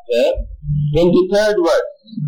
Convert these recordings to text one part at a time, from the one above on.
chapter, 23rd verse.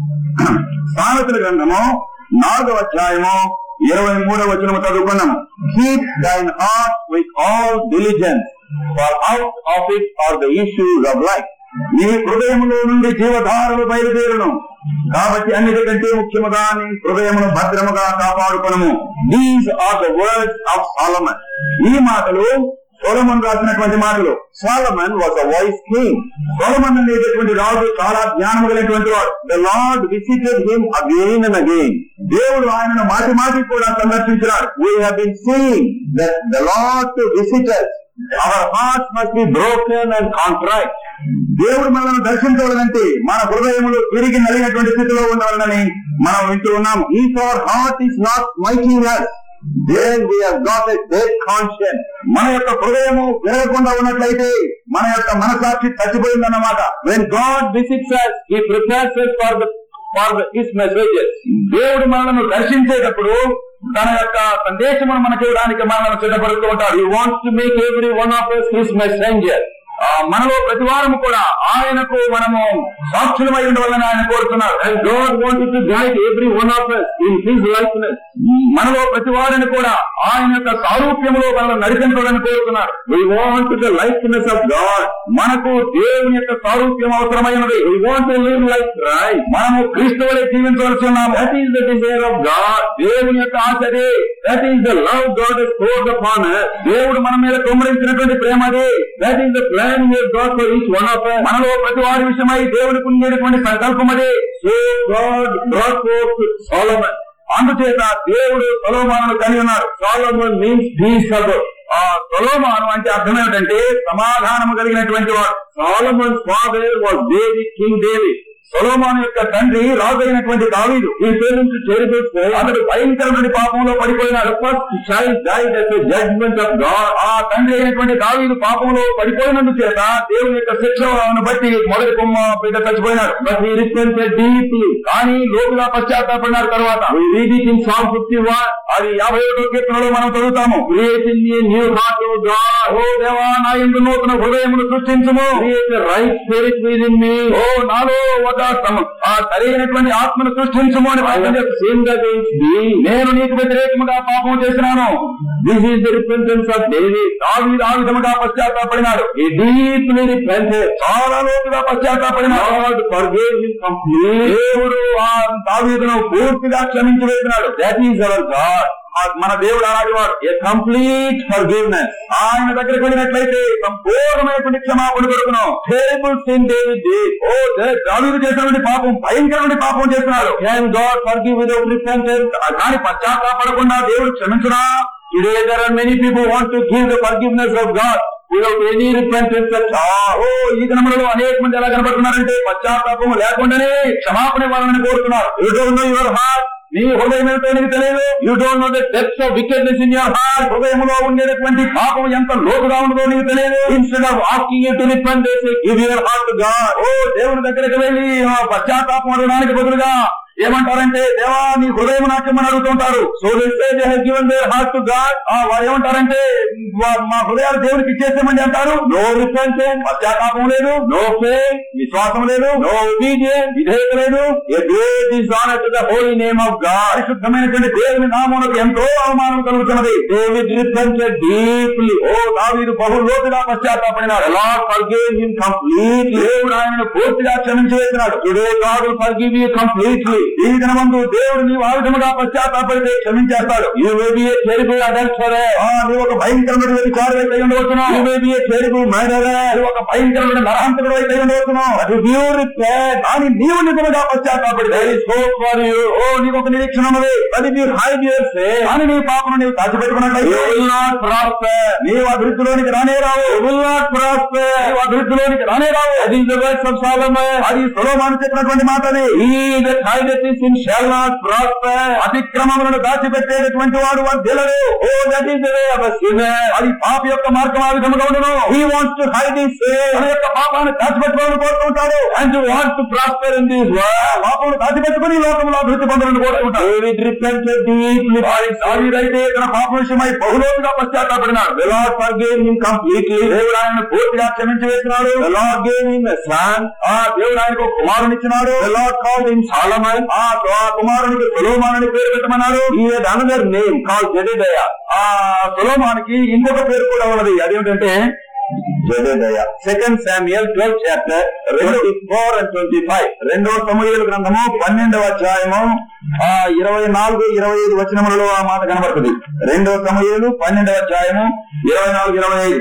సామెతల గ్రంథము నాలుగవ అధ్యాయము ఇరవై మూడవ వచనము చదువుకున్నాము keep thine heart with all diligence for out of it are the issues of life నీ హృదయములో నుండి జీవధారలు బయలుదేరును కాబట్టి అన్నిటికంటే ముఖ్యముగా నీ హృదయమును భద్రముగా కాపాడుకొనము these are the words of Solomon ఈ మాటలు సోలమన్ రాసినటువంటి మాటలు Solomon was a wise king Solomon అనేటటువంటి రాజు చాలా జ్ఞానం కలిగినటువంటి వాడు the lord visited him again and again దేవుడు ఆయనను మాటి మాటి కూడా సందర్శించినాడు we have been seeing that the lord to visit our heart must be broken and contrite దేవుడు మనల్ని దర్శించవాలంటే మన హృదయములు తిరిగి నలిగినటువంటి స్థితిలో ఉండాలని మనం వింటూ ఉన్నాం ఈ our heart is not making us then we have got a dead conscience. మన యొక్క హృదయము విరగకుండా ఉన్నట్లయితే మన యొక్క మనసాక్షి చచ్చిపోయిందన్నమాట When God visits us, He prepares us for the for the, His messages. దేవుడు మనల్ని దర్శించేటప్పుడు తన యొక్క సందేశమును మనకి ఇవ్వడానికి మనల్ని సిద్ధపడుతూ ఉంటాడు He wants to make every one of us His messenger. ఆ, మనలో ప్రతి వారము కూడా ఆయనకు మనము సాక్షులమై ఉండవాలని ఆయన కోరుతున్నారు And God wanted to guide every one of us in His likeness. మనలో ప్రతి వారిని కూడా ఆయన యొక్క సారూప్యములో మనల్ని నడిపించాలని కోరుతున్నారు We want the likeness of God. మనకు దేవుని యొక్క సారూప్యం అవసరమైనది We want to live like Christ. మనము క్రీస్తు వలె జీవించవలసి ఉన్నాము That is the desire of God. దేవుని యొక్క ఆశదే That is the love God has poured upon us. దేవుడు మన మీద కుమ్మరించినటువంటి ప్రేమ అదే That is the plan He has got for each one of us. మనలో ప్రతి వారి విషయమై దేవునికి ఉండేటువంటి సంకల్పం అదే So God brought forth Solomon. అందుచేత దేవుడు సొలోమాను కని ఉన్నారు Solomon means peaceable. ఆ సొలోమాను అంటే అర్థం ఏమిటంటే సమాధానము కలిగినటువంటి వాడు Solomon's father was David, King David. Solomon యొక్క తండ్రి రాజు అయినటువంటి దావీదు He fell into terrible sin. అతడు భయంకరమైన పాపంలో పడిపోయినాడు The first child died as a judgment of God. ఆ తండ్రి అయినటువంటి దావీదు పాపంలో పడిపోయినందు చేత దేవుని యొక్క శిక్షను బట్టి మొదటి కొమ్మ బిడ్డ చచ్చిపోయినాడు But he repented deeply. కానీ లోతుగా పశ్చాత్తాపడినాడు తర్వాత We read it in Psalm 51. అది యాభై ఒకటో కీర్తనలో మనం చదువుతాము Create in me a new heart, O God. ఓ దేవా నా ఇందు నూతన హృదయమును సృష్టించుము Create a right spirit within me. ఓ నాలో ఒక సమ- ఆ సరైనటువంటి ఆత్మను సృష్టించుము అని I ప్రార్థన have చేస్తాను. sinned against thee. నేను నీకు వ్యతిరేకముగా పాపం చేసినాను This is the repentance of David. దావీదు ఆ విధముగా పశ్చాత్తాపడినాడు He deeply repented. చాలా లోతుగా పశ్చాత్తాపడినాడు God forgave him completely. దేవుడు ఆ దావీదును పూర్తిగా క్షమించి వేసినాడు That is our God. ఆ మన దేవుడు అలాంటి వాడు A complete forgiveness. ఆయన దగ్గరికి వెళ్ళినట్లయితే సంపూర్ణమైనటువంటి క్షమాపణ దొరుకును Terrible sin David did. ఓ దే- దావీదు చేసినటువంటి పాపం భయంకరమైన పాపం చేస్తున్నాడు Can God forgive without repentance? కానీ పశ్చాత్తాపడకుండా దేవుడు క్షమించునా Today there are many people who want to give the forgiveness of God without any repentance at ఆ, all. ఓ ఈ దినములలో అనేక మంది ఎలా కనబడుతున్నారంటే పశ్చాత్తాపం లేకుండానే క్షమాపణ ఇవ్వాలని కోరుతున్నారు You don't know your heart. నీ హృదయం ఏమిటో నీకు తెలియదు You don't know the depths of wickedness in your heart. హృదయంలో ఉండేటటువంటి పాపం ఎంత లోతుగా ఉన్నదో నీకు తెలియదు Instead of asking you to repent, they say, give your heart to God. ఓ దేవుని దగ్గరికి వెళ్ళి ఆ పశ్చాత్తాపం అడగడానికి బదులుగా ఏమంటారంటే దేవా నీ హృదయం నాట్యమని అడుగుతుంటారు So they say they have given their heart to God. ఆ వారు ఏమంటారంటే వా- మా హృదయాలు దేవునికి ఇచ్చేసామండి అంటారు No repentance, పశ్చాత్తాపం లేదు no faith, విశ్వాసం లేదు no obedience, విధేయత లేదు a great dishonor to the holy name of God. పరిశుద్ధమైనటువంటి దేవుని నామమునకు ఎంతో అవమానం కలుగుతున్నది David repented deeply. ఓ దావీదు బహు లోతుగా పశ్చాత్తాపడినాడు The Lord forgave him completely. దేవుడు ఆయనను పూర్తిగా క్షమించి వేసినాడు Today God will forgive you completely. ఈ దినమందు దేవుడు నీవు ఆ విధముగా పశ్చాత్తాపడితే క్షమించేస్తాడు You may be a terrible adulterer. ఆ నీవు ఒక భయంకరమైన వ్యభిచారి అయితే ఉండవచ్చును You may be a terrible murderer. నీవు ఒక భయంకరమైన నరహంతకుడు అయితే ఉండవచ్చును But if you repent, కానీ నీవు నిజముగా పశ్చాత్తాపడితే there is hope for you. ఓ నీకు ఒక నిరీక్షణ ఉన్నది But if you hide your sin, కానీ నీ పాపను నీవు you దాచిపెట్టుకున్నట్లయితే will not prosper. నీవు అభివృద్ధిలోనికి రానే రావు You will not prosper. నీవు అభివృద్ధిలోనికి రానే రావు That is the words of Solomon. అది సులోమాను చెప్పినటువంటి మాట అది He that hideth hides his sin shall not prosper. అతిక్రమములను దాచిపెట్టేటటువంటి వాడు వర్ధిల్లడు Oh, that is the way of a sinner. అది పాప యొక్క మార్గం ఆ విధముగా ఉండును He wants to hide his తన sin యొక్క పాపాన్ని దాచిపెట్టుకోవాలని కోరుకుంటాడు and to want to prosper in this world. పాపమును దాచిపెట్టుకుని ఈ లోకంలో అభివృద్ధి పొందాలని కోరుకుంటాడు David repented deeply for his sin. దావీదైతే తన పాప విషయమై బహులోతుగా పశ్చాత్తాపడినాడు The Lord forgave him completely. దేవుడు ఆయన పూర్తిగా క్షమించి వేసినాడు The Lord gave him a son. ఆ దేవుడు ఆయనకు ఒక కుమారునిచ్చినాడు The Lord called him Solomon. ఆ ఆ కుమారునికి సులోమానుని పేరు పెట్టమన్నాడు He had another name called Jedediah. ఆ సులోమానికి ఇంకొక పేరు కూడా ఉన్నది అదేమిటంటే Jedediah. Second Samuel 12th chapter 24 and 25. రెండో సమూహేలు గ్రంథము పన్నెండవ అధ్యాయము ఆ ఇరవై నాలుగు ఇరవై ఐదు వచనములలో ఆ మాట కనబడుతుంది రెండో సమూహేలు పన్నెండవ అధ్యాయము ఇరవై నాలుగు ఇరవై ఐదు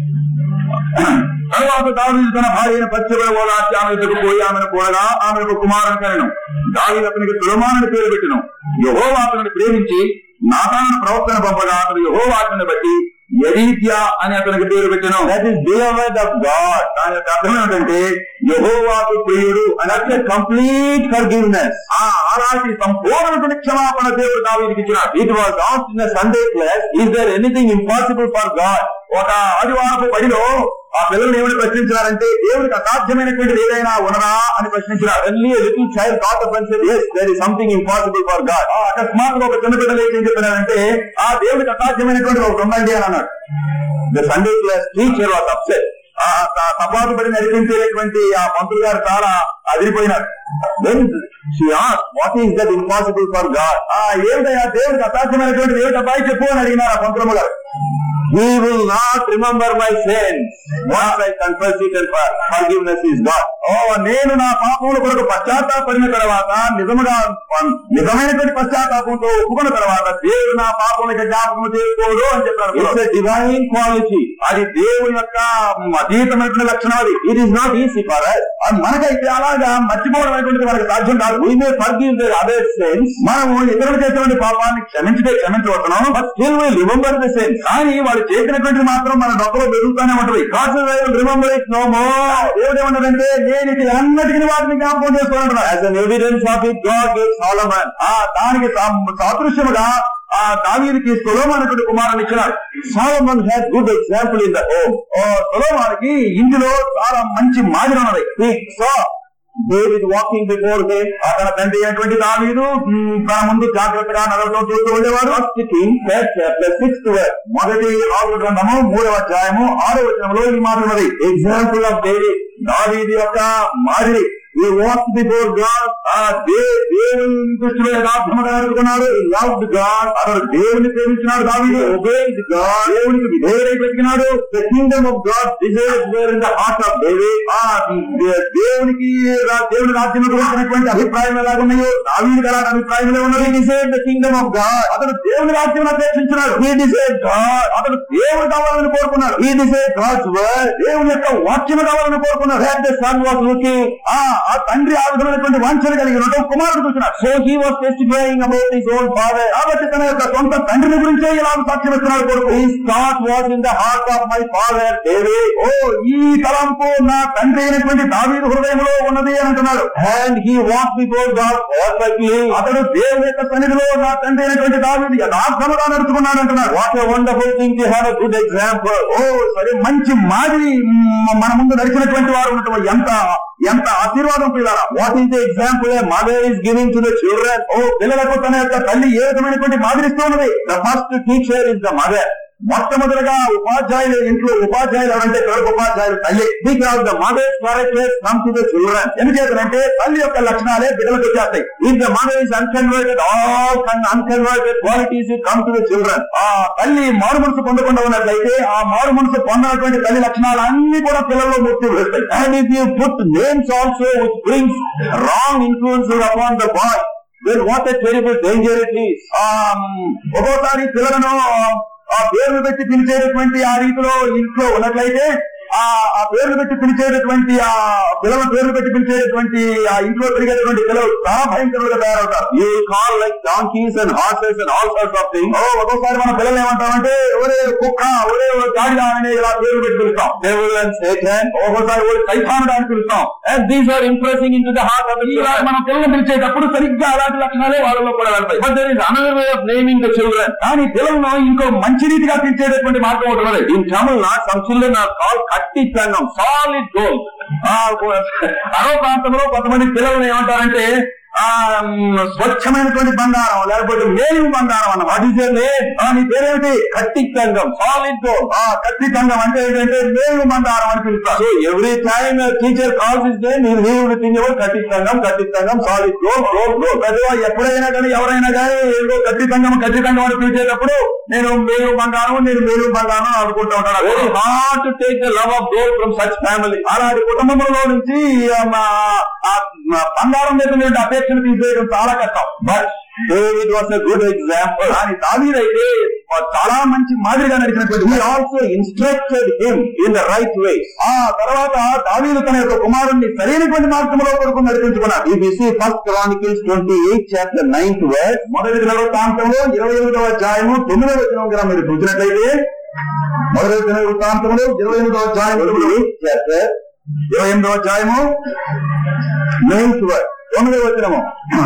తరువాత దావీదు తన భార్యను పశ్చిమ ఓదార్చి ఆమె ఎదుగు పోయి ఆమెను కూడగా ఆమెకు కుమారుని కనను దావీదు అతనికి సులమానుని పేరు పెట్టిను యహోవా అతనిని ప్రేమించి నాతాను ప్రవక్తను పంపగా అతడు యహోవాటను బట్టి యరీత్యా అని అతనికి పేరు పెట్టిను That is beloved of God. దాని యొక్క అర్థం ఏమిటంటే యహోవాకు ప్రియుడు అని That's a complete forgiveness. ఆ అలాంటి సంపూర్ణమైన క్షమాపణ దేవుడు దావీదికి ఇచ్చినాడు It was asked in a Sunday class, is there anything impossible for God? ఒక ఆదివారపు బడిలో ఆ పిల్లలు ఏమని ప్రశ్నించినారంటే దేవుడికి అసాధ్యమైనటువంటిది ఏదైనా ఉన్నదా అని ప్రశ్నించినారు Suddenly a little child got up and said, yes, there is something impossible for God. ఆ అకస్మాత్తుగా ఒక చిన్న బిడ్డ లేచి ఏం చెప్పినారంటే ఆ దేవుడికి అసాధ్యమైనటువంటి ఒకటి ఉందండి అని అన్నాడు The Sunday class teacher was upset. ఆ త- తపాసు బడి నడిపించేటువంటి ఆ మంత్రులు గారు చాలా అదిరిపోయినారు Then she asked, what is that impossible for God? ఆ ఏమిటయ్యా దేవుడికి అసాధ్యమైనటువంటి ఏమిటి అబ్బాయి చెప్పు అని అడిగినారు ఆ మంత్రులు గారు He will not remember my sins. Once I confess it and for- forgiveness is God. ఓ నేను నా పాపముల కొరకు పశ్చాత్తాపడిన తర్వాత నిజముగా నిజమైనటువంటి పశ్చాత్తాపంతో ఒప్పుకున్న తర్వాత దేవుడు నా పాపములకి జ్ఞాపకం చేసుకోడు అని చెప్పారు It's a divine quality. అది దేవుని యొక్క అతీతమైనటువంటి లక్షణం అది It is not easy for us. అది మనకైతే అలాగా మర్చిపోవడం అనేటువంటిది మనకి సాధ్యం కాదు We may forgive their other sins, మనము ఇతరులు చేసేటువంటి పాపాన్ని క్షమించితే క్షమించవచ్చును but still we remember the sins. కానీ వాళ్ళు చేసినటువంటిది మాత్రం మన డబ్బులో పెరుగుతూనే ఉంటది God says, I will remember it no more. దేవుడు ఏమంటాడంటే నేను ఇది అన్నిటికీ వాటిని జ్ఞాపకం చేసుకున్నాడు As an evidence of it, God gave Solomon. ఆ దానికి సా- సాదృశ్యముగా ఆ దావీదికి సులోమానటువంటి కుమారుని ఇచ్చినాడు Solomon had good example in the home. ఓ సులోమానికి ఇంటిలో చాలా మంచి మాదిరి ఉన్నది He saw David walking before him. అతని తండ్రి అయినటువంటి దావీదు మ్, తన ముందు జాగ్రత్తగా నడవడం చూస్తూ ఉండేవాడు First King, third chapter, sixth verse. మొదటి రాజుల గ్రంథము మూడవ అధ్యాయము ఆరో వచనంలో ఈ మాట ఉన్నది Example of David. దావీది యొక్క మాదిరి He walked before God. ఆ దే దేవుని దృష్టిలో యథార్థముగా నడుచుకున్నాడు He loved God. అతడు దేవుని ప్రేమించినాడు దావీదు He obeyed God. దేవునికి విధేయుడై బ్రతికినాడు The kingdom of God desires were in the heart of David. ఆ దే- దేవునికి రా- దేవుని రాజ్యం గురించినటువంటి అభిప్రాయం ఎలాగున్నాయో దావీదికి అలాంటి అభిప్రాయమే ఉన్నది He desired the kingdom of God. అతడు దేవుని రాజ్యం అపేక్షించినాడు He desired God. అతడు దేవుడు కావాలని కోరుకున్నాడు He desired God's word. దేవుని యొక్క వాక్యం కావాలని కోరుకున్నాడు That the son was looking. ఆ ఆ తండ్రి ఆ విధమైనటువంటి వాంఛలు కలిగి ఉండటం కుమారుడు చూసినాడు So he was testifying about his own father. కాబట్టి తన యొక్క సొంత తండ్రిని గురించే ఇలా సాక్ష్యం ఇస్తున్నాడు కొడుకు His thought was in the heart of my father David. ఓ ఈ తలంపు నా తండ్రి అయినటువంటి దావీదు హృదయంలో ఉన్నది అని అంటున్నాడు And he walked before God perfectly. అతడు దేవుని యొక్క సన్నిధిలో నా తండ్రి అయినటువంటి దావీదు యథార్థముగా నడుచుకున్నాడు అంటున్నాడు What a wonderful thing to have a good example. ఓ సరే మంచి మాదిరి మ్, మన ముందు నడిచినటువంటి వారు ఉండటం ఎంత ఎంత ఆశీర్వాదం పిల్లరా What is the example a mother is giving to the children? ఓ పిల్లలకు తన యొక్క తల్లి ఏ విధమైనటువంటి మాదిరిస్తూ ఉన్నది The first teacher is the mother. మొట్టమొదటిగా ఉపాధ్యాయులు ఇంట్లో ఉపాధ్యాయులు ఎవరంటే పిల్లలకు ఉపాధ్యాయులు తల్లి Because the mother's characters come to the children. ఎందుచేతనంటే తల్లి యొక్క లక్షణాలే బిడ్డలకు వచ్చేస్తాయి If the mother is unconverted, all con- unconverted qualities will come to the children. ఆ తల్లి మారు మనసు పొందకుండా ఉన్నట్లయితే ఆ మారు మనసు పొందినటువంటి తల్లి లక్షణాలు అన్ని కూడా పిల్లల్లో మూర్తి వేస్తాయి And if you put names also which brings wrong influences upon the boy, then what a terrible danger it is. ఆ ఒక్కోసారి పిల్లలను ఆ పేర్లు పెట్టి పిలిచేటటువంటి ఆ రీతిలో ఇంట్లో ఉన్నట్లయితే ఆ ఆ పేర్లు పెట్టి పిలిచేటటువంటి ఆ పిల్లల పేర్లు పెట్టి పిలిచేటటువంటి ఆ ఇంట్లో పెరిగేటటువంటి పిల్లలు చాలా భయంకరంగా తయారవుతారు You will call like donkeys and horses and all sorts of things. ఓ ఒక్కోసారి మన పిల్లలు ఏమంటామంటే ఒరే కుక్క ఒరే గాడిద అని ఇలా పేర్లు పెట్టి పిలుస్తాం Devil and Satan. ఒక్కోసారి ఒరే సైతానుడు అని పిలుస్తాం And these are impressing into the heart of the ఇలా children. మనం పిల్లలు పిలిచేటప్పుడు సరిగ్గా అలాంటి లక్షణాలే వాళ్ళలో కూడా వెళ్తాయి But there is another way of naming the children. కానీ పిల్లలను ఇంకో మంచి రీతిగా పిలిచేటటువంటి మార్గం ఒకటి ఉన్నది In Tamil Nadu, some children are called Katti Tangam, solid gold. ఆ, అరవ ప్రాంతంలో కొంతమంది పిల్లలను ఏమంటారంటే ఆ మ్, స్వచ్ఛమైనటువంటి బంగారం లేకపోతే మేలు బంగారం అన్న వాట్ ఈస్ నేమ్ నీ పేరేమిటి Katti Tangam, solid gold. ఆ కత్తి తంగం అంటే ఏంటంటే మేలు బంగారం అని పిలుస్తారు So every time a teacher calls his name, he will leave think about Katti Tangam, Katti Tangam, solid gold, gold, gold. పెద్దగా ఎప్పుడైనా కానీ ఎవరైనా కానీ ఏదో కత్తి తంగం కత్తి తంగం అని పిలిచేటప్పుడు నేను మేలు బంగారం నేను మేలు బంగారం అని అనుకుంటూ ఉంటాను Very hard to take the love of gold from such family. అలాంటి కుటుంబంలో నుంచి ఆ, మా- ఆ, మా బంగారం మీద ఉండే అపేక్షను తీసేయడం చాలా కష్టం But David was a good example. కానీ దావీదైతే చాలా మంచి మాదిరిగా నడిచినటువంటి He also instructed him in the right ways. ఆ తర్వాత దావీదు తన యొక్క కుమారుణ్ణి సరైనటువంటి మార్గంలో కొడుకు నడిపించుకున్నాడు If you see First Chronicles 28 chapter 9th verse, మొదటి దినవృత్తాంతంలో ఇరవై ఎనిమిదవ అధ్యాయము తొమ్మిదవ వచనం కనుక మీరు చూసినట్లయితే మొదటి దిన వృత్తాంతంలో ఇరవై ఎనిమిదవ అధ్యాయం 28th chapter, ఇరవై ఎనిమిదవ అధ్యాయము నైన్త్ వర్డ్ తొమ్మిదవ వచనము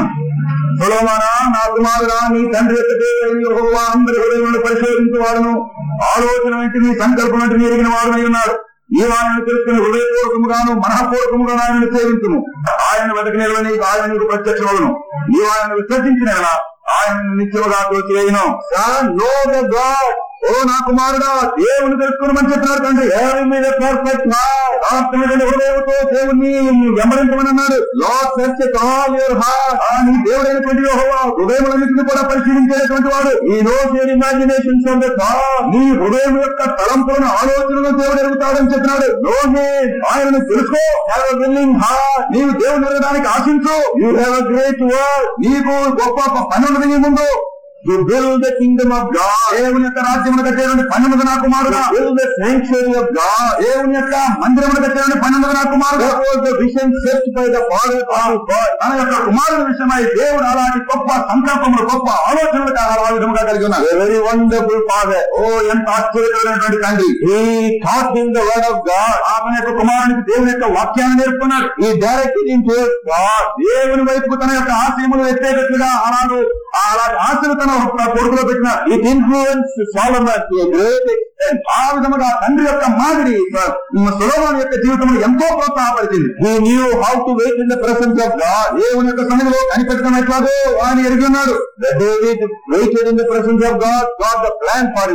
సులోమానా నా కుమారుడా నీ తండ్రి యొక్క దేవుడైన యెహోవా అందరి హృదయములను పరిశోధించువాడును ఆలోచన వెంటి నీ సంకల్పం వెంటనే ఎరిగిన వాడునై ఉన్నాడు ఈ ఆయనను తెలుసుకుని హృదయపూర్వకముగాను మనఃపూర్వకముగాను ఆయనను సేవించును ఆయన వెతకనిలో నీకు ఆయన నీకు ప్రత్యక్షమవును నీవు ఆయన విసర్జించిన ఆయన నిత్యముగా తోచివేయను నో ద గాడ్ ఓ నా కుమారుడా దేవుని తెలుసుకోమని చెప్పినాడు తండ్రి దేవుని మీద పర్ఫెక్ట్ ఆత్మీయుడైన హృదయంతో దేవుణ్ణి వెంబడించమని అన్నాడు lord search all your heart నీ దేవుడైనటువంటి యెహోవా హృదయములన్నింటినీ కూడా పరిశీలించేటువంటి వాడు he knows your imaginations of the thought నీ హృదయం యొక్క తలంపులను ఆలోచనలను దేవుడు ఎరుగుతాడని చెప్పినాడు నోహే ఆయనను తెలుసుకో హ్యావ్ అ విల్లింగ్ హార్ట్ నీవు దేవుని ఎరగడానికి ఆశించు you have a great work నీకు గొప్ప పని ఉన్నది నీ ముందు to build the kingdom of God దేవుని యొక్క రాజ్యమును కట్టేటువంటి పన్నెండు నా కుమారుడు build the sanctuary of God దేవుని యొక్క మందిరమును కట్టేటువంటి పన్నెండు నా కుమారుడు the vision set by the father of God తన యొక్క కుమారుడు విషయమై దేవుడు అలాంటి గొప్ప సంకల్పములు గొప్ప ఆలోచనలు ఆ విధముగా కలిగి ఉన్నారు వెరీ వండర్ఫుల్ ఫాదర్ ఓ ఎంత ఆశ్చర్యకరమైనటువంటి తండ్రి ఈ thought in the word of God ఆమె యొక్క కుమారునికి దేవుని యొక్క వాక్యాన్ని నేర్పుకున్నాడు ఈ డైరెక్ట్ ఇన్ గాడ్ దేవుని వైపు తన యొక్క ఆశయములు ఎత్తేటట్లుగా అలాడు అలాంటి ఆశలు తన కొడుకులో పెట్టినారు it influence Solomon to great extent ఆ విధముగా తండ్రి యొక్క మాదిరి సులోమాన్ యొక్క జీవితంలో ఎంతో ప్రోత్సాహపరిచింది he knew how to wait in the presence of God దేవుని యొక్క సన్నిధిలో కనిపెట్టడం ఎట్లాగో ఆయన ఎరిగి ఉన్నాడు David waited in the presence of God God the plan for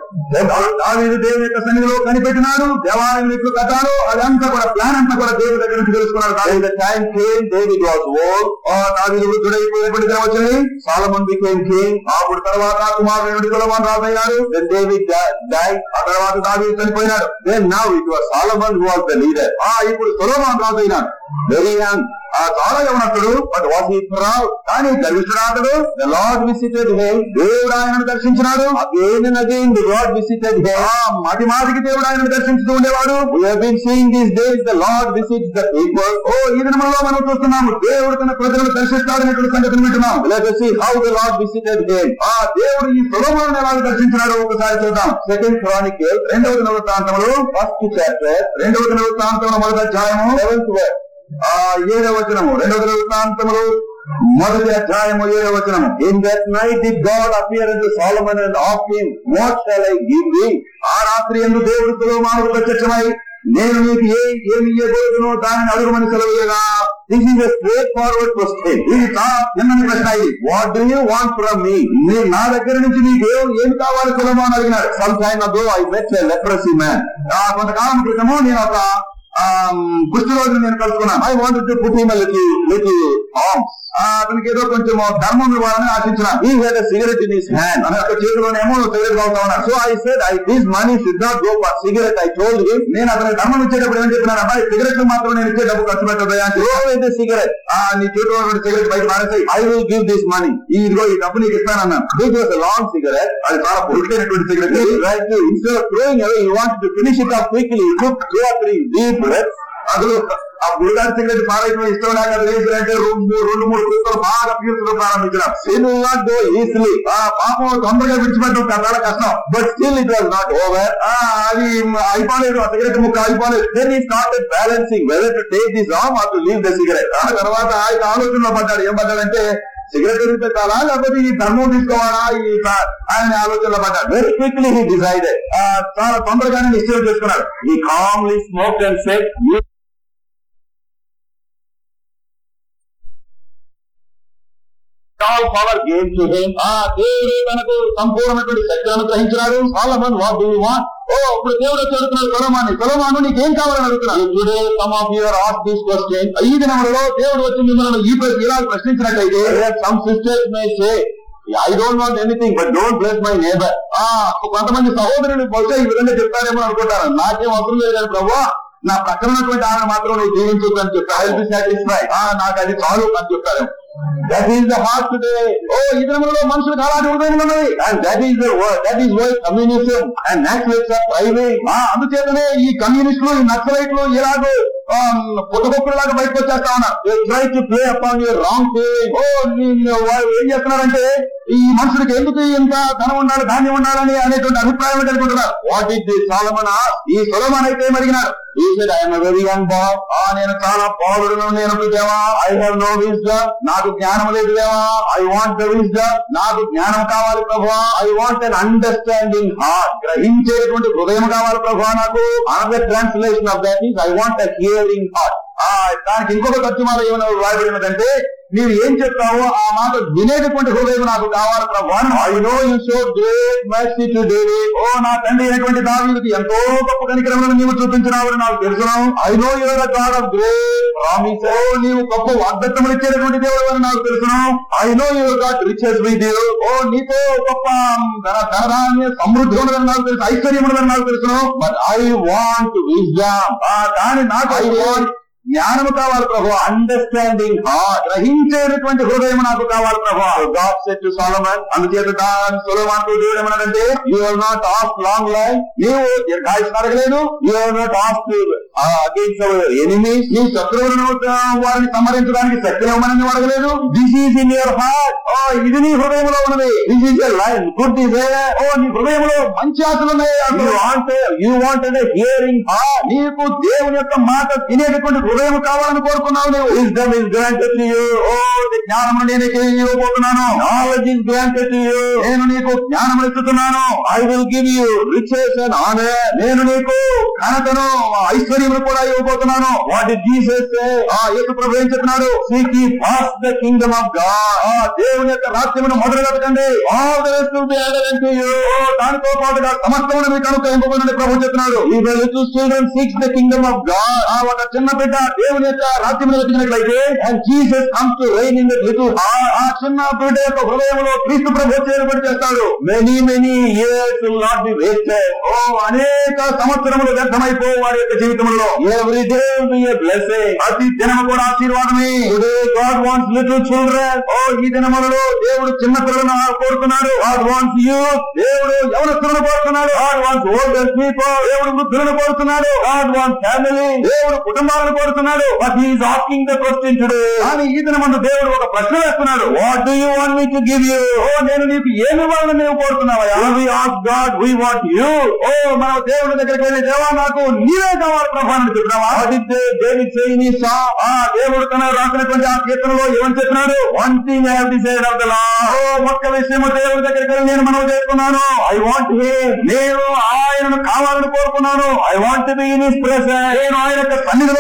దావీదు దేవుని యొక్క సన్నిధిలో కనిపెట్టినాడు దేవాలయం ఎట్లు కట్టాలో అదంతా కూడా ప్లాన్ అంతా కూడా దేవుడి దగ్గర నుంచి తెలుసుకున్నాడు the time came David was old దావీదు వృద్ధుడైపోయేటువంటి దినం వచ్చింది సాలమన్ బికేమ్ కింగ్ అప్పుడు తర్వాత కుమారుడు సులమాన్ రాజు అయినాడు దెన్ డేవిడ్ డై ఆ తర్వాత దావీదు చనిపోయినాడు then now it was Solomon who was the leader ఆ ఇప్పుడు సులమాన్ రాజు అయినాడు వెరీ యంగ్ ఆ చాలా యవనస్తుడు బట్ వాస్ ఈ ప్రౌడ్ కానీ గర్విష్ఠుడాతడు ద లార్డ్ విసిటెడ్ హిమ్ దేవుడు ఆయనను దర్శించినాడు again and again the lord visited him మాటి మాటికి దేవుడు ఆయనను దర్శించుతూ ఉండేవాడు we have been seeing these days the lord visits the people ఓ ఈ దినములో మనం చూస్తున్నాము దేవుడు తన ప్రజలను దర్శిస్తాడనేటువంటి సంగతిని వింటున్నాం let us see how the lord visited him ఆ దేవుడు ఈ సొలొమోనును ఎలా దర్శించినాడో ఒకసారి చూద్దాం సెకండ్ క్రానికల్ రెండవ దినవృత్తాంతంలో ఫస్ట్ చాప్టర్ రెండవ దినవృత్తాంతంలో మొదటి అధ్యాయము సెవెంత్ వర్డ్ ఆ ఏడవ వచనము రెండవ దినవృత్తాంతములు మొదటి అధ్యాయము ఏడవ వచనము in that night the God appear to Solomon and of him what shall I give the ఆ రాత్రి ఎందు దేవుడు సులోమానుకు ప్రత్యక్షమై నేను నీకు ఏ ఏమి ఇవ్వబోతునో దానిని అడుగుమని సెలవుగా this is straightforward question ఇది చాలా చిన్నని ప్రశ్న ఇది what do you want from me నేను నా దగ్గర నుంచి నీకు ఏం ఏమి కావాలి సులభం అని అడిగినాడు some time ago I met leprosy man కొంతకాలం క్రితము నేను ఒక ఆ కుష్టి రోజున నేను కలుసుకున్నాను I wanted to put him little little alms అతనికి ఏదో కొంచెం ధర్మం ఇవ్వాలని ఆశించినాను He had a cigarette in his hand. తన యొక్క చేతిలోనేమో సిగరెట్ తాగుతా ఉన్నాడు So I said, I, this money should not go for cigarette. I told him, నేను అతనికి ధర్మం ఇచ్చేటప్పుడు ఏం చెప్పినాను అబ్బాయి సిగరెట్లు మాత్రం నేను ఇచ్చే డబ్బు ఖర్చు పెట్టదయా అని throw చెప్పి, away the cigarette. ఆ నీ చేతిలో ఉన్న సిగరెట్ బయట మానేసాయి I will give this money. ఈ ఇదిగో ఈ డబ్బు నీకు ఇస్తానన్నాను This was a long cigarette. అది చాలా పొడికైనటువంటి cigarette He tried to, instead of throwing away, he wanted to finish it off quickly. He took two or three deep breaths. అసలు ఆ బుల్గాడి సిగరెట్ పారైపోయి ఇష్టం లేక అది వేసినట్టే రెండు రెండు మూడు కుక్కలు బాగా పీల్చడం ప్రారంభించిన Sin will not go easily. ఆ పాపం తొందరగా విడిచిపెట్టడం చాలా కష్టం But still it was not over. ఆ అది అయిపోలేదు ఆ సిగరెట్ ముక్క అయిపోలేదు Then he started balancing whether to take this arm or to leave the cigarette. ఆ తర్వాత ఆయన ఆలోచనలో పడ్డాడు ఏం పడ్డాడంటే సిగరెట్ వదిలిపెట్టాలా లేకపోతే ఈ ధర్మం తీసుకోవాలా ఈ స- ఆయన ఆలోచనలో పడ్డాడు Very quickly he decided. ఆ, చాలా తొందరగానే నిశ్చయం చేసుకున్నాడు He calmly smoked and said, you all power gave to him. ఆ దేవుడు తనకు సంపూర్ణమైనటువంటి శక్తి అనుగ్రహించినాడు సాలమన్ వాట్ డూ వాంట్ ఓ ఇప్పుడు దేవుడు వచ్చి అడుగుతున్నాడు సొలమాని సొలమాను నీకేం కావాలని అడుగుతున్నాడు Today some of you are asked this question. ఈ దినములలో దేవుడు వచ్చి మిమ్మల్ని ఈ ప్రశ్న ఇలా ప్రశ్నించినట్టయితే Perhaps some sisters may say, I don't want anything, but don't bless my neighbor. ఆ కొంతమంది సహోదరులు బహుశా ఈ విధంగా చెప్తారేమో అనుకుంటారు నాకేం అవసరం లేదు కానీ ప్రభు నా ప్రక్కన ఉన్నటువంటి ఆమె మాత్రం నువ్వు జీవించు అని చెప్పి ఐ బి సాటిస్ఫైడ్ ఆ నాకు అది చాలు అని చెప్తారేమో That is the heart today. ఓ ఈ దినములలో మనుషులకు అలాంటి హృదయం ఉన్నది And that is the word. That is why communism and nationalists are thriving. ఆ అందుచేతనే ఈ కమ్యూనిస్టులు ఈ నక్సలైట్లు ఇలాగో పుట్టగొప్పలాగా బయటకు వచ్చేస్తా ఉన్నారు They try to play upon your wrong feeling. ఓ నీ- వాళ్ళు ఏం చేస్తున్నారంటే ఈ మనుషుడికి ఎందుకు ఇంత ధనం ఉండాలి ధాన్యం ఉండాలని అనేటువంటి అభిప్రాయం అనుకుంటున్నారు What did the Solomon ask? ఈ సులభం అయితే ఏం అడిగినారు He said, I am a very young boy. ఆ నేను చాలా పౌరుడును నేను దేవా I have no wisdom. నాకు జ్ఞానం లేదు దేవా I want the wisdom. నాకు జ్ఞానం కావాలి ప్రభువా I want an understanding heart. గ్రహించేటువంటి హృదయం కావాలి ప్రభువా నాకు Another translation of that is, I want a hearing heart. ఆ దానికి ఇంకొక తర్జుమాలో ఏమైనా రాయబడినదంటే నీవు ఏం చెప్తావో ఆ మాట వినేటటువంటి హృదయం నాకు కావాలి ప్రభువా అని I know you showed great mercy to David. ఓ నా తండ్రి అయినటువంటి దావీదుకి ఎంతో గొప్ప కనికరములను నీవు చూపించినావని నాకు తెలుసును I know you are a God of great promises. ఓ నీవు గొప్ప వాగ్దత్తములు ఇచ్చేటటువంటి దేవుడు అని నాకు తెలుసును I know you have got riches with you. ఓ నీతో గొప్ప ధన ధనధాన్య సమృద్ధి ఉన్నదని నాకు తెలుసు ఐశ్వర్యం ఉన్నదని నాకు తెలుసును But I want wisdom. ఆ కానీ నాకు I want జ్ఞానము కావాలి ప్రభు Understanding heart. గ్రహించేటటువంటి హృదయం నాకు కావాలి ప్రభు So God said to Solomon, అందుచేత దాని సులభానికి దేవుడు ఏమన్నాడంటే You have not asked long life. నీవు దీర్ఘాయుష్ను అడగలేదు You have not asked uh, against our enemies. నీ శత్రువులను ఆ, వారిని సంహరించడానికి శక్తి ఇవ్వమని నువ్వు అడగలేదు This is in your heart. ఓ ఇది నీ హృదయంలో ఉన్నది This is a line. Good desire. ఓ నీ హృదయంలో మంచి ఆశలు ఉన్నాయి You అసలు wanted, you wanted a hearing heart. నీకు దేవుని యొక్క మాట వినేటటువంటి హృదయం కావాలని కోరుకున్నావు నీవు Wisdom is granted to you. ఓ నీ జ్ఞానము నేను నీకు ఇవ్వబోతున్నాను Knowledge is granted to you. నేను నీకు జ్ఞానం ఇస్తున్నాను I will give you riches and honor. నేను నీకు ఘనతను ఐశ్వర్యమును కూడా ఇవ్వబోతున్నాను What did Jesus say? ఆ యేసు ప్రభు ఏం చెప్పినాడు Seek ye first the kingdom of God. ఆ దేవుని యొక్క రాజ్యమును మొదలు పెట్టండి All the rest will be added unto you. ఓ దానితో పాటుగా సమస్తమును మీకు అనుగ్రహింపబడినని ప్రభు చెప్పినాడు If a little children seeks the kingdom of God, ఆ ఒక చిన్న బిడ్డ దేవుని యొక్క రాజ్యమును వెతికినట్లయితే and Jesus comes to reign in that little ఆ heart, ఆ చిన్న బిడ్డ యొక్క హృదయంలో క్రీస్తు ప్రభు చేరుబడి చేస్తాడు many, many years will not be wasted. ఓ అనేక సంవత్సరములు వ్యర్థమైపోవు వారి యొక్క జీవితంలో Every day will be a blessing. ప్రతి దినము కూడా ఆశీర్వాదమే Today God wants little children. ఓ ఈ దినములలో దేవుడు చిన్న పిల్లలను కోరుతున్నాడు God wants youth. దేవుడు యవనస్తులను కోరుతున్నాడు God wants older people. దేవుడు వృద్ధులను కోరుతున్నాడు God wants family. దేవుడు కుటుంబాలను కోరుతున్నాడు But He is asking the question today. కానీ ఈ దినమందు దేవుడు ఒక ప్రశ్న వేస్తున్నాడు What do you want me to give you? ఓ నేను నీకు ఏమి ఇవ్వాలని నీవు కోరుతున్నావా When we ask God, we want you. ఓ మన దేవుడి దగ్గరికి వెళ్ళి దేవా నాకు నీవే కావాలి ప్రభా అని చెప్తున్నావా What did the- David say in his song? ఆ దేవుడు తన రాసినటువంటి ఆ కీర్తనలో ఏమని చెప్పినాడు One thing I have decided of the Lord. ఓ ఒక్క విషయము దేవుడి దగ్గరికి వెళ్ళి నేను మనం చేసుకున్నాను I want Him. నేను ఆయనను కావాలని కోరుకున్నాను I want to be in His presence. నేను ఆయన యొక్క సన్నిధిలో ఉండాలని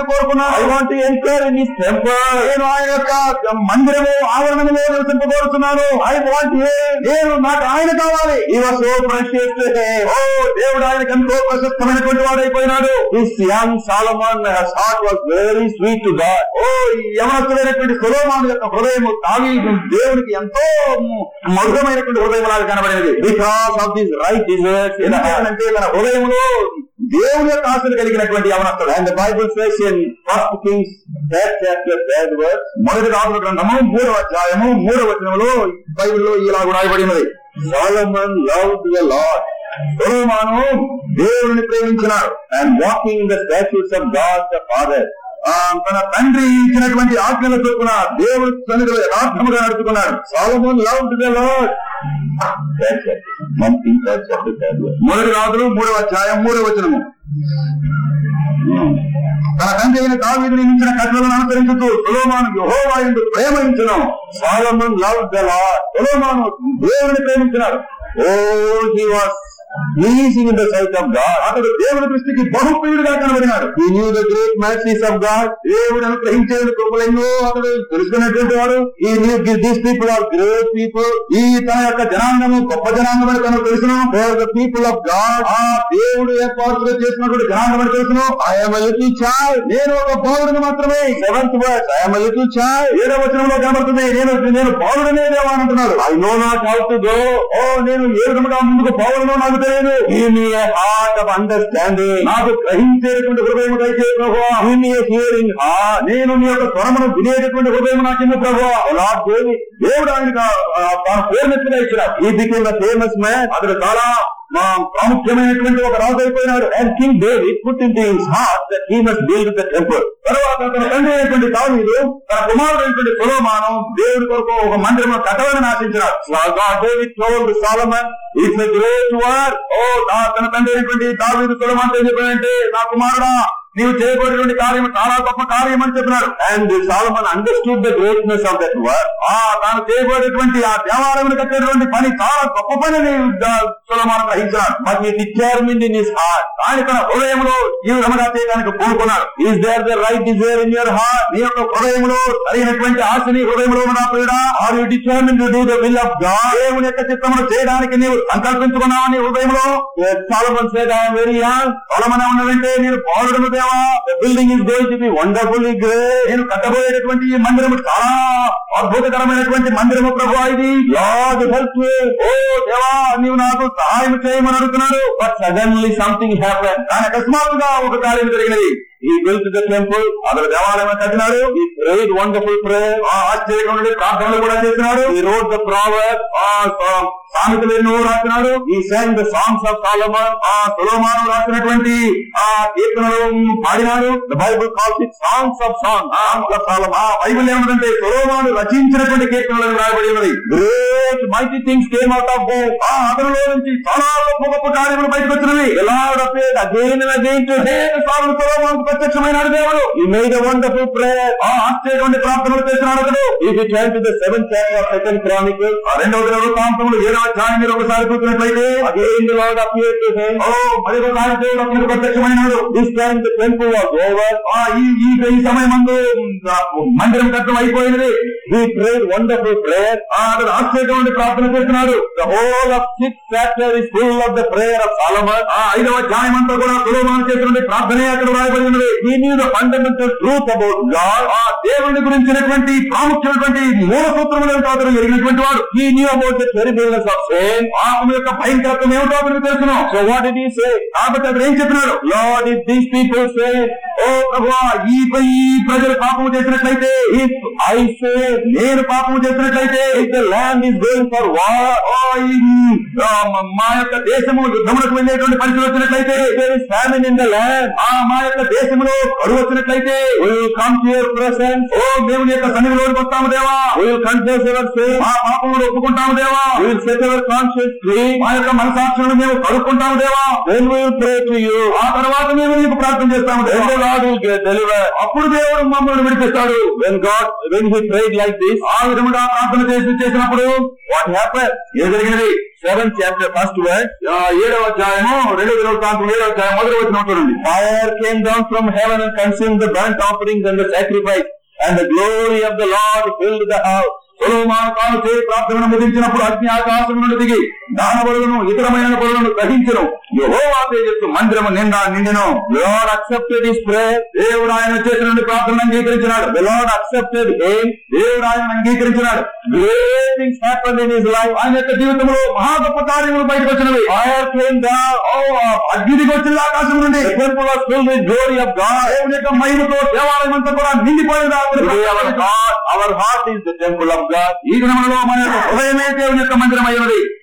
కోరుకున్నాను I want to enter in his temple. నేను ఆయన యొక్క మందిరము ఆవరణములో నివసింపబోతున్నాను I want him. నేను నాకు ఆయన కావాలి He was so precious to him. ఓ దేవుడు ఆయనకు ఎంతో ప్రశస్తమైనటువంటి వాడైపోయినాడు This young Solomon, his heart was very sweet to God. ఓ ఈ యవనస్తుడైనటువంటి సులోమాను యొక్క హృదయము తావి దేవునికి ఎంతో మధురమైనటువంటి హృదయం లాగా కనబడినది Because of these right desires in the heart. ఎందుకంటే తన హృదయంలో దేవుని యొక్క ఆశలు కలిగినటువంటి యవనస్తుడు And the Bible says in First Kings, third chapter, third verse, మొదటి రాజుల గ్రంథము మూడవ అధ్యాయము మూడవ వచనంలో బైబిల్లో ఇలా రాయబడినది Solomon loved the Lord సులోమాను దేవుని ప్రేమించినాడు and walking in the statutes of God the Father. ఆ, తన తండ్రి ఇచ్చినటువంటి ఆజ్ఞల చొప్పున దేవుడి సన్నిధిలో యథార్థముగా నడుచుకున్నాడు Solomon loved the Lord. Third chapter. One Kings, third chapter, third verse. మొదటి రాజులు మూడవ అధ్యాయం మూడవ వచనము తన తండ్రి అయిన దావీదు నియమించిన కట్టలను అనుసరించుతూ సులోమాను యెహోవా యందు ప్రేమించను Solomon loved the Lord. సులోమాను దేవుని ప్రేమించినాడు Oh, he was pleasing in the sight of God. అతడు దేవుని దృష్టికి బహుప్రియుడిగా కనబడినాడు He knew the great mercies of God. దేవుడు అనుగ్రహించే కృపలెన్నో అతడు తెలుసుకున్నటువంటి వాడు He knew that these people are great people. ఈ తన యొక్క జనాంగము గొప్ప జనాంగమని తనకు తెలుసును They are the people of God. ఆ దేవుడు ఏర్పాటుగా చేసినటువంటి జనాంగమని తెలుసును I am a little child. నేను ఒక బాలుడిని మాత్రమే Seventh verse. I am a little child. ఏడవ వచనంలో కనబడుతుంది నేను నేను బాలుడనే దేవా అని అంటున్నాడు I know not how to go. ఓ నేను ఏ విధముగా ముందుకు పోవాలనో నాకు తెలియదు Give me a heart of understanding. నాకు గ్రహించేటువంటి హృదయం దయచే ప్రభు Give me a hearing heart. నేను నీ యొక్క స్వరమును వినేటటువంటి హృదయం నాకింది ప్రభు Lord David, దేవుడు ఆయనకు ఆ, తాను కోరినట్టుగా ఇచ్చినాడు he became a famous man. అతడు చాలా మా ప్రాముఖ్యమైనటువంటి ఒక రాజు అయిపోయినాడు And King David put into his heart that he must build the temple. తర్వాత తన తండ్రి అయినటువంటి దావీదు తన కుమారుడైనటువంటి సులోమాను దేవుడి కొరకు ఒక మందిరం కట్టవాలని ఆశించినాడు Now God David told Solomon, it's a great work. ఓ దా- తన తండ్రి అయినటువంటి దావీదు సులోమాన్ ఏం చెప్పాడంటే నా కుమారుడా నీవు చేయబడినటువంటి కార్యం చాలా గొప్ప కార్యం అని చెప్పినాడు And Solomon understood the greatness of that work. ఆ తాను చేయబడేటువంటి ఆ దేవాలయం కట్టేటువంటి పని చాలా గొప్ప పని అని దా- సులోమాను గ్రహించినాడు But he determined in his heart, ఆయన తన హృదయంలో ఈ విధంగా చేయడానికి పూనుకున్నాడు is there the right desire in your heart? నీ యొక్క హృదయంలో సరైనటువంటి ఆశని హృదయంలో ఉన్న ప్రియుడా Are you determined to do the will of God? దేవుని యొక్క చిత్తమును చేయడానికి నీవు సంకల్పించుకున్నావా నీ హృదయంలో Yes, Solomon said, I am very young. పొలమనే ఉన్నదంటే నేను పౌరుడు దేవా The building is going to be wonderfully great. నేను కట్టబోయేటటువంటి ఈ మందిరము చాలా అద్భుతకరమైనటువంటి మందిరము ప్రభు ఇది Lord, help me. ఓ దేవా నీవు నాకు సహాయం చేయమని అడుగుతున్నాడు But suddenly something happened. కానీ అకస్మాత్తుగా ఒక కార్యం జరిగినది He built the temple. అతడు దేవాలయం కట్టినాడు He prayed wonderful prayer. ఆ ఆశ్చర్యకరమైన ప్రార్థనలు కూడా చేసినాడు He wrote the proverb. ఆ సా- సామెతలు ఎన్నో రాసినాడు He sang the songs of Solomon. ఆ సులోమాను రాసినటువంటి ఆ కీర్తనలు పాడినాడు The Bible calls it songs of songs. ఆ ఆ బైబిల్ ఏమిటంటే సులోమాను రచించినటువంటి కీర్తనలు రాయబడి ఉన్నది Great mighty things came out of him. ఆ అతనిలో నుంచి చాలా గొప్ప గొప్ప కార్యములు బయటకు వచ్చినవి The Lord appeared again and again to him. అనేక సార్లు సులోమానికి ప్రత్యక్షమైనాడు దేవుడు He made a wonderful prayer. ఆ ఆశ్చర్యటువంటి ప్రార్థనలు చేసినాడు అతడు If you turn to the seventh chapter of Second Chronicles, ఆ రెండవ వృత్తాంతములు ఏడవ అధ్యాయం మీరు ఒకసారి చూసినట్లయితే again the Lord appeared to him. ఓ మరి ఒకసారి దేవుడు అతనికి ప్రత్యక్షమైనాడు This time the temple was over. ఆ ఈ ఈ ఈ సమయం మందు మందిరం కట్టడం అయిపోయినది He prayed wonderful prayer. ఆ అతడు ఆశ్చర్యటువంటి ప్రార్థన చేస్తున్నాడు The whole of sixth chapter is full of the prayer of Solomon. ఆ ఐదవ అధ్యాయం అంతా కూడా సులోమాను చేసినటువంటి ప్రార్థనే అక్కడ రాయబడి ఉన్నది He knew the fundamental truth about God. ఆ దేవుని గురించినటువంటి ప్రాముఖ్యమైనటువంటి మూల సూత్రములు ఏమిటో అతను ఎరిగినటువంటి వాడు He knew about the terribleness of sin. పాపం యొక్క భయంకరత్వం ఏమిటో అతనికి తెలుసును So what did he say? కాబట్టి అతను ఏం చెప్పినాడు Lord, if these people say, ఓ ప్రభువా ఈ ఈ ప్రజలు పాపము చేసినట్లయితే if I say, నేను పాపము చేసినట్లయితే if the land is going for war, ఓ ఈ ఆ, మ- మా యొక్క దేశము యుద్ధములకు వెళ్ళేటువంటి పరిస్థితి వచ్చినట్లయితే if there is famine in the land, ఆ మా యొక్క దేశంలో కరువు వచ్చినట్లయితే we will come to your presence. ఓ మేము నీ యొక్క సన్నిధిలోకి వస్తాము దేవా We will confess our sin. మా పాపములు ఒప్పుకుంటాము దేవా We will set our conscience free. మా యొక్క మనసాక్షులను మేము కడుక్కుంటాము దేవా Then we will pray to you. ఆ తర్వాత మేము నీకు ప్రార్థన చేస్తాము Then the దేవా Lord will get delivered. అప్పుడు దేవుడు మమ్మల్ని విడిపిస్తాడు When God, when he prayed like this, ఆ విధముగా ప్రార్థన చేసి చేసినప్పుడు what happened? ఏం జరిగినది seventh chapter, first verse. ఆ, ఏడవ అధ్యాయము రెండు వేల ప్రాంతం ఏడవ అధ్యాయం మొదటి వచ్చిన చూడండి Fire came down from heaven and consumed the burnt offerings and the sacrifice, and the glory of the Lord filled the house. సొలొమోను తాను చేయి ప్రార్థనను ముగించినప్పుడు అగ్ని ఆకాశం నుండి దిగి దాన బలులను ఇతరమైన బలులను గ్రహించను యెహోవా తేజస్సు మందిరము నిండా నిండెను The Lord accepted his prayer. దేవుడు ఆయన చేసిన నుండి ప్రార్థనను అంగీకరించినాడు The Lord accepted him. దేవుడు ఆయన అంగీకరించినాడు Great things happened in his life. ఆయన యొక్క జీవితంలో మహా గొప్ప కార్యములు బయటకు వచ్చినవి Fire came down. ఓ, ఆ అగ్ని వచ్చింది ఆకాశం నుండి The temple was filled with glory of God. దేవుని యొక్క మహిమతో దేవాలయం అంతా కూడా నిండిపోయింది Today our heart, our heart is the temple of God. ఈ దినములలో మన యొక్క హృదయమే దేవుని యొక్క మందిరం అయి ఉన్నది